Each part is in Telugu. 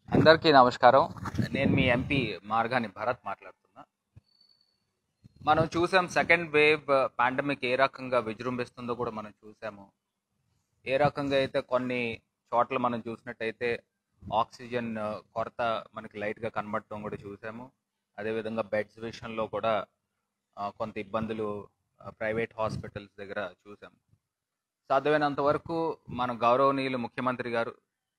అందరికీ నమస్కారం నేను మీ ఎంపీ మార్గాని భరత్ మాట్లాడుతున్నా మనం చూసాం సెకండ్ వేవ్ పాండమిక్ ఏ రకంగా విజృంభిస్తుందో కూడా మనం చూసాము ఏ రకంగా అయితే కొన్ని చోట్ల మనం చూసినట్టయితే ఆక్సిజన్ ఆ, కొరత మనకి లైట్గా కనబడటం కూడా చూసాము అదేవిధంగా బెడ్స్ విషయంలో కూడా ఆ, కొంత ఇబ్బందులు ప్రైవేట్ హాస్పిటల్స్ దగ్గర చూసాము సాధ్యమైనంత వరకు మన గౌరవనీయులు ముఖ్యమంత్రి గారు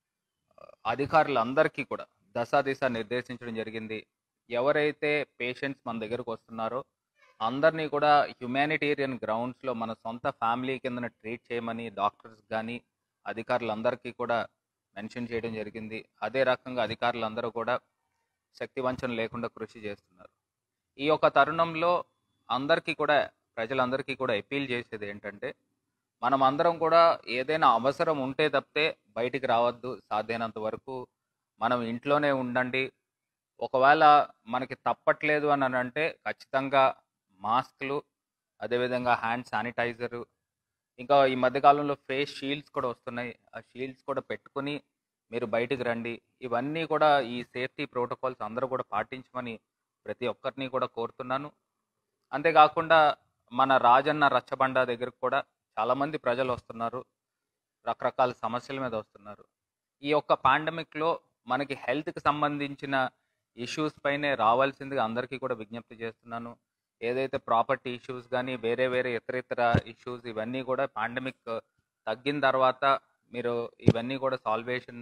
అధికారులందరికీ కూడా దశ దిశ నిర్దేశించడం జరిగింది ఎవరైతే పేషెంట్స్ మన దగ్గరకు వస్తున్నారో అందరినీ కూడా హ్యుమానిటేరియన్ గ్రౌండ్స్లో మన సొంత ఫ్యామిలీ కింద ట్రీట్ చేయమని డాక్టర్స్ కానీ అధికారులందరికీ కూడా మెన్షన్ చేయడం జరిగింది అదే రకంగా అధికారులందరూ కూడా శక్తి వంచన లేకుండా కృషి చేస్తున్నారు ఈ యొక్క తరుణంలో అందరికీ కూడా ప్రజలందరికీ కూడా అపీల్ చేసేది ఏంటంటే మనం అందరం కూడా ఏదైనా అవసరం ఉంటే తప్పితే బయటికి రావద్దు సాధ్యమైనంత వరకు మనం ఇంట్లోనే ఉండండి ఒకవేళ మనకి తప్పట్లేదు అని అని అంటే ఖచ్చితంగా మాస్క్లు అదేవిధంగా హ్యాండ్ శానిటైజరు ఇంకా ఈ మధ్యకాలంలో ఫేస్ షీల్డ్స్ కూడా వస్తున్నాయి ఆ షీల్డ్స్ కూడా పెట్టుకుని మీరు బయటికి రండి ఇవన్నీ కూడా ఈ సేఫ్టీ ప్రోటోకాల్స్ అందరూ కూడా పాటించమని ప్రతి ఒక్కరిని కూడా కోరుతున్నాను అంతేకాకుండా మన రాజన్న రచ్చబండ దగ్గరకు కూడా చాలామంది ప్రజలు వస్తున్నారు రకరకాల సమస్యల మీద వస్తున్నారు ఈ యొక్క పాండమిక్లో మనకి హెల్త్కి సంబంధించిన ఇష్యూస్ పైనే రావాల్సిందిగా అందరికీ కూడా విజ్ఞప్తి చేస్తున్నాను ఏదైతే ప్రాపర్టీ ఇష్యూస్ కానీ వేరే వేరే ఇతర ఇతర ఇష్యూస్ ఇవన్నీ కూడా పాండమిక్ తగ్గిన తర్వాత మీరు ఇవన్నీ కూడా సాల్వేషన్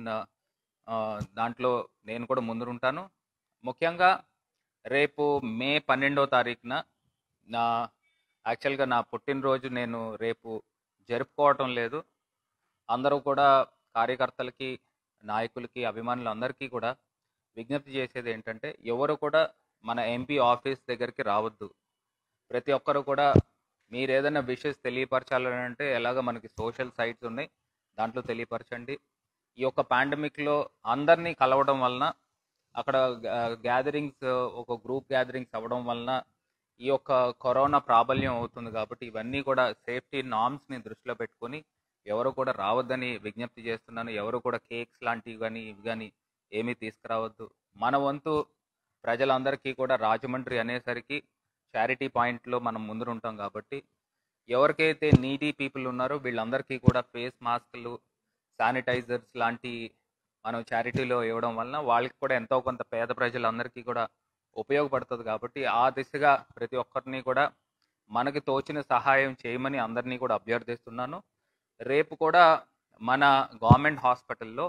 దాంట్లో నేను కూడా ముందుంటాను ముఖ్యంగా రేపు మే పన్నెండో తారీఖున నా యాక్చువల్గా నా పుట్టినరోజు నేను రేపు జరుపుకోవటం లేదు అందరూ కూడా కార్యకర్తలకి నాయకులకి అభిమానులు అందరికీ కూడా విజ్ఞప్తి చేసేది ఏంటంటే ఎవరు కూడా మన ఎంపీ ఆఫీస్ దగ్గరికి రావద్దు ప్రతి ఒక్కరు కూడా మీరు ఏదైనా విషెస్ తెలియపరచాలని అంటే ఎలాగ మనకి సోషల్ సైట్స్ ఉన్నాయి దాంట్లో తెలియపరచండి ఈ యొక్క పాండమిక్లో అందరినీ కలవడం వలన అక్కడ గ్యాదరింగ్స్ ఒక గ్రూప్ గ్యాదరింగ్స్ అవ్వడం వలన ఈ యొక్క కరోనా ప్రాబల్యం అవుతుంది కాబట్టి ఇవన్నీ కూడా సేఫ్టీ నామ్స్ని దృష్టిలో పెట్టుకొని ఎవరు కూడా రావద్దని విజ్ఞప్తి చేస్తున్నాను ఎవరు కూడా కేక్స్ లాంటివి కానీ ఇవి కానీ ఏమీ తీసుకురావద్దు మన వంతు ప్రజలందరికీ కూడా రాజమండ్రి అనేసరికి చారిటీ పాయింట్లో మనం ముందుంటాం కాబట్టి ఎవరికైతే నీడీ పీపుల్ ఉన్నారో వీళ్ళందరికీ కూడా ఫేస్ మాస్కులు శానిటైజర్స్ లాంటి మనం చారిటీలో ఇవ్వడం వలన వాళ్ళకి కూడా ఎంతో కొంత పేద ప్రజలందరికీ కూడా ఉపయోగపడుతుంది కాబట్టి ఆ దిశగా ప్రతి ఒక్కరిని కూడా మనకి తోచిన సహాయం చేయమని అందరినీ కూడా అభ్యర్థిస్తున్నాను రేపు కూడా మన గవర్నమెంట్ హాస్పిటల్లో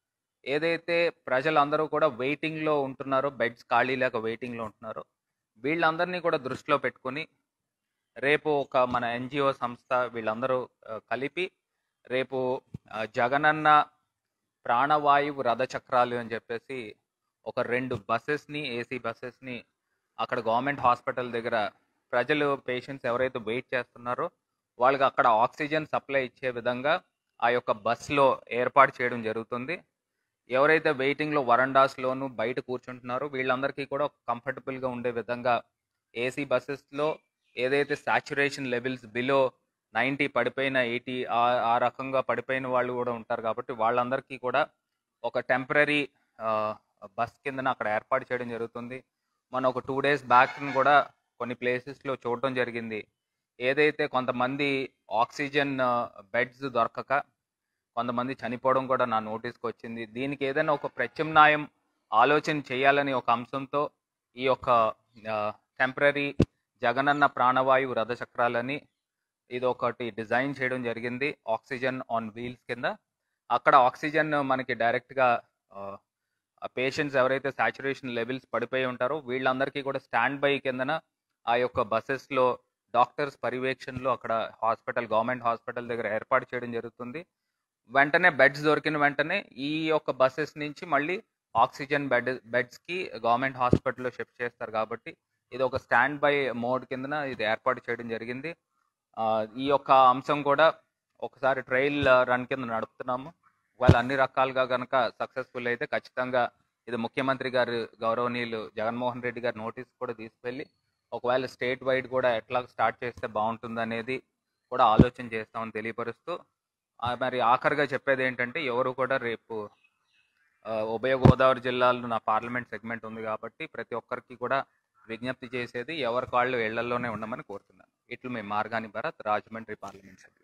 ఏదైతే ప్రజలందరూ కూడా వెయిటింగ్లో ఉంటున్నారో బెడ్స్ ఖాళీ లేక వెయిటింగ్లో ఉంటున్నారో వీళ్ళందరినీ కూడా దృష్టిలో పెట్టుకొని రేపు ఒక మన ఎన్జిఓ సంస్థ వీళ్ళందరూ ఆ, కలిపి రేపు ఆ, జగనన్న ప్రాణవాయువు రథచక్రాలు అని చెప్పేసి ఒక రెండు బస్సెస్ని ఏసీ బస్సెస్ని అక్కడ గవర్నమెంట్ హాస్పిటల్ దగ్గర ప్రజలు పేషెంట్స్ ఎవరైతే వెయిట్ చేస్తున్నారో వాళ్ళకి అక్కడ ఆక్సిజన్ సప్లై ఇచ్చే విధంగా ఆ యొక్క బస్సులో ఏర్పాటు చేయడం జరుగుతుంది ఎవరైతే వెయిటింగ్లో వరండాస్లోను బయట కూర్చుంటున్నారో వీళ్ళందరికీ కూడా కంఫర్టబుల్గా ఉండే విధంగా ఏసీ బస్సెస్లో ఏదైతే సాచురేషన్ లెవెల్స్ బిలో నైంటీ పడిపోయిన ఎయిటీ ఆ రకంగా పడిపోయిన వాళ్ళు కూడా ఉంటారు కాబట్టి వాళ్ళందరికీ కూడా ఒక టెంపరీ బస్ కిందన అక్కడ ఏర్పాటు చేయడం జరుగుతుంది మన ఒక టూ డేస్ బ్యాక్ కూడా కొన్ని ప్లేసెస్లో చూడటం జరిగింది ఏదైతే కొంతమంది ఆక్సిజన్ బెడ్స్ దొరకక కొంతమంది చనిపోవడం కూడా నా నోటీస్కి వచ్చింది దీనికి ఏదైనా ఒక ప్రత్యామ్నాయం ఆలోచన చేయాలని ఒక అంశంతో ఈ యొక్క టెంపరీ జగనన్న ప్రాణవాయువు రథచక్రాలని ఇది ఒకటి డిజైన్ చేయడం జరిగింది ఆక్సిజన్ ఆన్ వీల్స్ కింద అక్కడ ఆక్సిజన్ మనకి డైరెక్ట్గా పేషెంట్స్ ఎవరైతే సాచురేషన్ లెవెల్స్ పడిపోయి ఉంటారో వీళ్ళందరికీ కూడా స్టాండ్ బై కిందన ఆ యొక్క బస్సెస్లో డాక్టర్స్ పర్యవేక్షణలో అక్కడ హాస్పిటల్ గవర్నమెంట్ హాస్పిటల్ దగ్గర ఏర్పాటు చేయడం జరుగుతుంది వెంటనే బెడ్స్ దొరికిన వెంటనే ఈ యొక్క బస్సెస్ నుంచి మళ్ళీ ఆక్సిజన్ బెడ్ బెడ్స్కి గవర్నమెంట్ హాస్పిటల్లో షిఫ్ట్ చేస్తారు కాబట్టి ఇది ఒక స్టాండ్ బై మోడ్ కిందన ఇది ఏర్పాటు చేయడం జరిగింది ఆ, ఈ యొక్క అంశం కూడా ఒకసారి ట్రయల్ రన్ కింద నడుపుతున్నాము వాళ్ళు అన్ని రకాలుగా కనుక సక్సెస్ఫుల్ అయితే ఖచ్చితంగా ఇది ముఖ్యమంత్రి గారు గౌరవనీయులు జగన్మోహన్ రెడ్డి గారి నోటీస్ కూడా తీసుకెళ్ళి ఒకవేళ స్టేట్ వైడ్ కూడా ఎట్లా స్టార్ట్ చేస్తే బాగుంటుంది అనేది కూడా ఆలోచన చేస్తామని తెలియపరుస్తూ ఆ, మరి ఆఖరిగా చెప్పేది ఏంటంటే ఎవరు కూడా రేపు ఆ, ఉభయ గోదావరి జిల్లాలో నా పార్లమెంట్ సెగ్మెంట్ ఉంది కాబట్టి ప్రతి ఒక్కరికి కూడా విజ్ఞప్తి చేసేది ఎవరి కాళ్ళు ఇళ్లలోనే ఉండమని కోరుతున్నాను ఇట్లు మీ మార్గాని భరత్ రాజమండ్రి పార్లమెంట్ సెగ్మెంట్